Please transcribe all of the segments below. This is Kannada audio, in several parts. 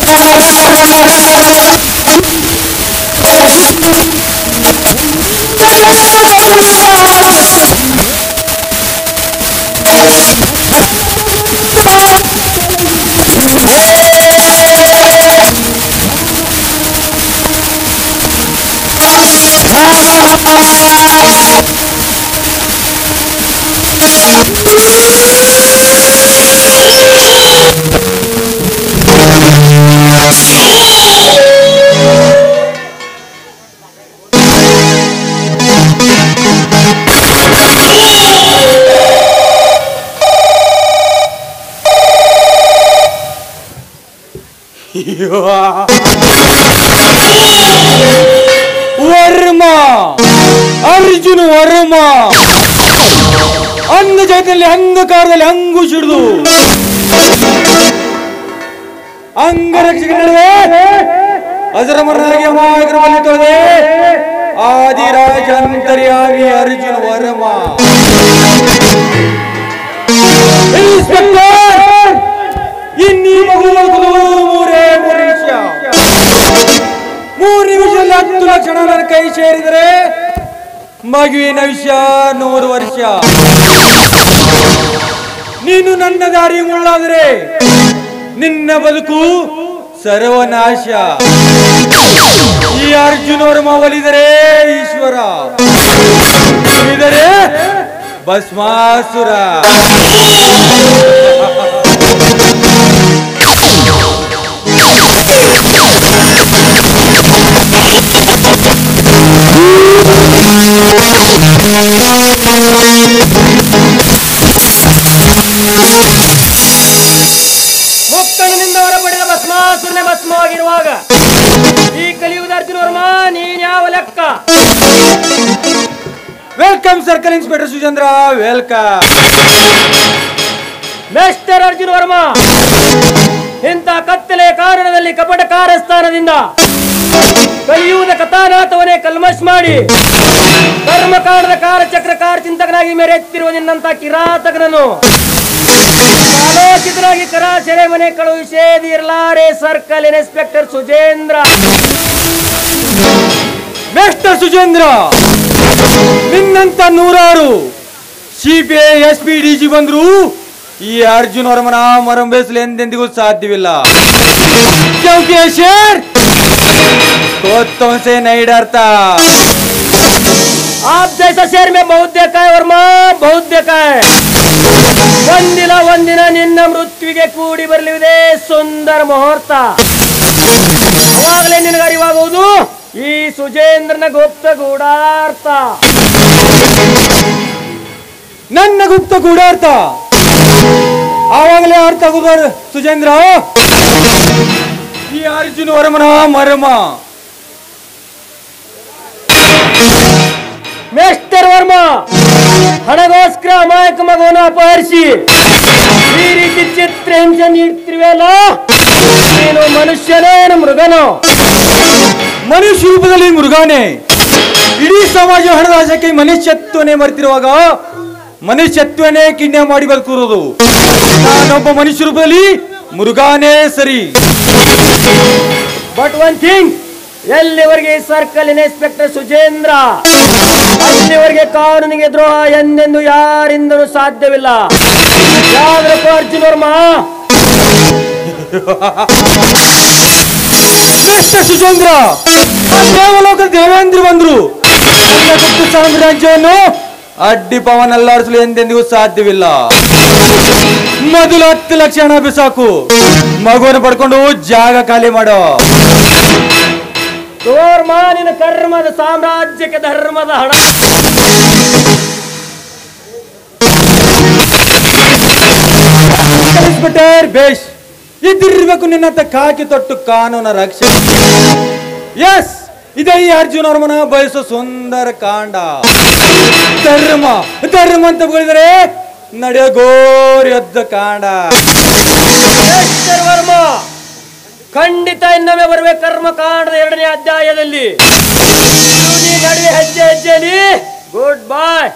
ವರ್ಮ ಅರ್ಜುನ ವರ್ಮ ಅಂದ ಜಗತ್ತಿನಲ್ಲಿ ಅಂಗಕಾರದಲ್ಲಿ ಅಂಗು ಸಿಡಿದು ಅಂಗರಕ್ಷಕ ನಡುವೆ ಅಜರಮರನಾಗಿ ಅಮಾಯಕರದಲ್ಲಿ ತೊಳೆದೆ ಆದಿರಾಜ ಅಂತರ್ಯಾಮಿ ಅರ್ಜುನ ವರ್ಮ ಇನ್ಸ್ಪೆಕ್ಟರ್ ಇನ್ನೀ ಮಗು ಬದುಕುವುದು ಮೂರೇ ಮೂರು ನಿಮಿಷ ಮೂರು ನಿಮಿಷದಲ್ಲಿ ಹತ್ತು ಲಕ್ಷ ನನ್ನ ಕೈ ಸೇರಿದರೆ ಮಗುವಿನ ವಿಷಯ ನೂರು ವರ್ಷ ನೀನು ನನ್ನ ದಾರಿ ಮುಳ್ಳಾದರೆ ನಿನ್ನ ಬದುಕು ಸರ್ವನಾಶ ಈ ಅರ್ಜುನವರು ಒಲಿದರೆ ಈಶ್ವರ ಉಳಿದರೆ ಭಸ್ಮಾಸುರ ಮುಕ್ತನಿಂದ ಹೊರಪಡೆದ ಭಸ್ಮಾಸುರನೆ ಭಸ್ಮವಾಗಿರುವಾಗ ಈ ಕಲಿಯುಗದ ಅರ್ಜುನ ವರ್ಮ ನೀನ್ ಯಾವ ಲೆಕ್ಕ welcome circle inspector Suchandra welcome mister Arjuna Varma ಇಂಥ ಕತ್ತಲೆ ಕಾರಣದಲ್ಲಿ ಕಪಟ ಕಾರಸ್ಥಾನದಿಂದ ಕಲಿಯುವುದ ಕಥಾನಾಥವನ್ನೇ ಕಲ್ಮಶ್ ಮಾಡಿ ಕರ್ಮಕಾಂಡದ ಕಾಲಚಕ್ರ ಕಾರ ಚಿಂತಕನಾಗಿ ಮೆರೆಯುತ್ತಿರುವ ನಿನ್ನಂತ ಕಿರಾತಕನನ್ನು ಆಲೋಚಿತನಾಗಿ ಕರ ಸೆರೆ ಮನೆ ಕಳುಹಿಸೇದಿರಲಾರೆ circle inspector Sujendra mister Suchendra ನಿನ್ನಂತ ನೂರಾರು CPI S P D G ಬಂದ್ರು ಈ ಅರ್ಜುನ್ ವರ್ಮನ ಮರಂಬೇಸಲು ಎಂದೆಂದಿಗೂ ಸಾಧ್ಯವಿಲ್ಲ ಕ್ಯೋಂಕಿ ಶೇರ್ ಕೋತ್ತೋನ್ಸೆ ನೈಡರ್ತಾ आप जैसा शहर में बहुत देखा है वर्मा बहुत देखा है ಒಂದಿನ ಒಂದಿನ ನಿನ್ನ ಮೃತ್ಯುವಿಗೆ ಕೂಡಿ ಬರಲಿದೆ ಸುಂದರ ಮುಹೂರ್ತ ಅವಾಗಲೇ ನಿನಗೆ ಅರಿವಾಗುವುದು ಈ ಸುಜೇಂದ್ರನ ಗುಪ್ತ ಗೂಢಾರ್ಥ ನನ್ನ ಗುಪ್ತ ಗೂಢಾರ್ಥ ಆವಾಗಲೇ ಅರ್ಥ ಆಗುದು ಸುಚೇಂದ್ರ ಈ ಅರ್ಜುನ್ ವರ್ಮನ ಮರ್ಮ ಮಿಸ್ಟರ್ ವರ್ಮ ಹಣಗೋಸ್ಕರ ಅಮಾಯಕ ಮಗುವನ್ನು ಅಪಹರಿಸಿ ಈ ರೀತಿ ಚಿತ್ರ ಹಿಂಸೆ ನೀಡ್ತಿರುವೆಯಲ್ಲ ನೀನು ಮನುಷ್ಯನೇನು ಮೃಗನೋ ಮನುಷ್ಯ ರೂಪದಲ್ಲಿ ಮೃಗಾನೆ ಇಡೀ ಸಮಾಜ ಹಣದ ಆಸೆಗೆ ಮನುಷ್ಯತ್ವನೇ ಮರೆತಿರುವಾಗ ಮನುಷ್ಯತ್ವನೇ ಕಿಣ್ಯ ಮಾಡಿ ಬದುಕಿರೋದು ನಾನೊಬ್ಬ ಮನುಷ್ಯ ರೂಪದಲ್ಲಿ ಮೃಗಾನೇ ಸರಿ ಬಟ್ ಒನ್ ಥಿಂಗ್ ಎಲ್ಲಿವರೆಗೆ ಈ ಸರ್ಕಲ್ ಇನ್ಸ್ಪೆಕ್ಟರ್ ಸುಜೇಂದ್ರ ಅಲ್ಲಿವರೆಗೆ ಕಾನೂನಿಗೆ ದ್ರೋಹ ಎಂದೆಂದು ಯಾರಿಂದಲೂ ಸಾಧ್ಯವಿಲ್ಲ ಯಾವ್ದಪ್ಪ ಅರ್ಜುನ್ ವರ್ಮ ಮಿಸ್ಟರ್ ಸುಚೇಂದ್ರ ಆ ದೇವಲೋಕ ದೇವೇಂದ್ರ ಬಂದ್ರು ನನ್ನ ಗುಪ್ತ ಸಾಮ್ರಾಜ್ಯವನ್ನು ಅಡ್ಡಿ ಪವನ್ ಅಲ್ಲಾಡಿಸಲು ಎಂದೆಂದಿಗೂ ಸಾಧ್ಯವಿಲ್ಲ ಮೊದಲು ಹತ್ತು ಲಕ್ಷ ಹಣ ಬಿಸಾಕು ಮಗುವನ್ನು ಪಡ್ಕೊಂಡು ಜಾಗ ಖಾಲಿ ಮಾಡೋ ತೋರ್ಮ ನಿನ್ನ ಕರ್ಮದ ಸಾಮ್ರಾಜ್ಯಕ್ಕೆ ಧರ್ಮದ ಹಣ ಇನ್ಸ್ಪೆಕ್ಟರ್ ಬೇಷ್ ಇದಿರ್ಬೇಕು ನಿನ್ನಂತ ಕಾಕಿ ತೊಟ್ಟು ಕಾನೂನ ರಕ್ಷಣೆ ಎಸ್ ಇದೇ ಈ ಅರ್ಜುನ ವರ್ಮನ ಬಯಸೋ ಸುಂದರ ಕಾಂಡ ಧರ್ಮ ಧರ್ಮ ಅಂತ ಹೇಳಿದರೆ ನಡೆಯೋ ಗೋರಿ ಯುದ್ಧ ಕಾಂಡ ಮಿಸ್ಟರ್ ವರ್ಮ ಖಂಡಿತ ಇನ್ನೊಮ್ಮೆ ಬರುವೆ ಕರ್ಮಕಾಂಡದ ಎರಡನೇ ಅಧ್ಯಾಯದಲ್ಲಿ ಇದು ನೀ ನಡುವೆ ಹೆಜ್ಜೆ ಹೆಜ್ಜೆಯಲ್ಲಿ ಗುಡ್ ಬಾಯ್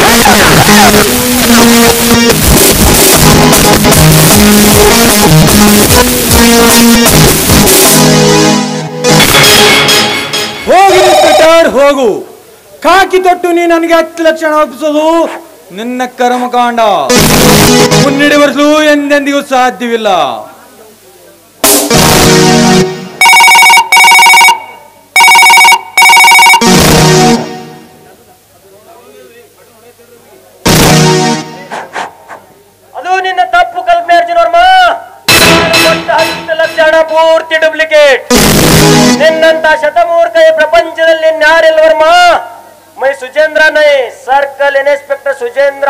Thank ಹೋಗು ಕಾಕಿ ತೊಟ್ಟು ನೀ ನನಗೆ ಹತ್ತು ಲಕ್ಷ ಹಣ ಒಪ್ಪಿಸೋದು ನಿನ್ನ ಕರ್ಮಕಾಂಡ ಮುನ್ನಡೆವರಿಸಲು ಎಂದೆಂದಿಗೂ ಸಾಧ್ಯವಿಲ್ಲ ಅದು ನಿನ್ನ ತಪ್ಪು ಕಲ್ಪನೆ ಅರ್ಜುನ್ ವರ್ಮ ನಾನು ಕೊಟ್ಟ ಹತ್ತು ಲಕ್ಷ ಹಣ ಪೂರ್ತಿ ಡೂಪ್ಲಿಕೇಟ್ ನಿನ್ನಂತ ಶತಮೂರ್ಖ ಈ ಪ್ರಪಂಚದಲ್ಲಿ ಇನ್ಯಾರಿಲ್ಲ ವರ್ಮ ಮೈ ಸುಜೇಂದ್ರ ನೈ ಸರ್ಕಲ್ ಇನ್ಸ್ಪೆಕ್ಟರ್ ಸುಜೇಂದ್ರ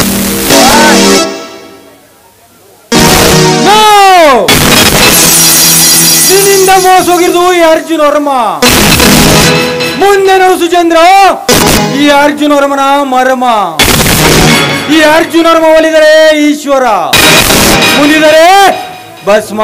No! ನಿನ್ನಿಂದ ಮೋಸ ಹೋಗಿರೋದು ಈ ಅರ್ಜುನ್ ವರ್ಮ ಮುಂದೆ ನೋಡು ಸುಚಂದ್ರ ಈ ಅರ್ಜುನ್ ವರ್ಮನ ಮರ್ಮ ಈ ಅರ್ಜುನ್ ವರ್ಮ ಒಲಿದರೆ ಈಶ್ವರ ಮುನಿದರೆ ಭಸ್ಮ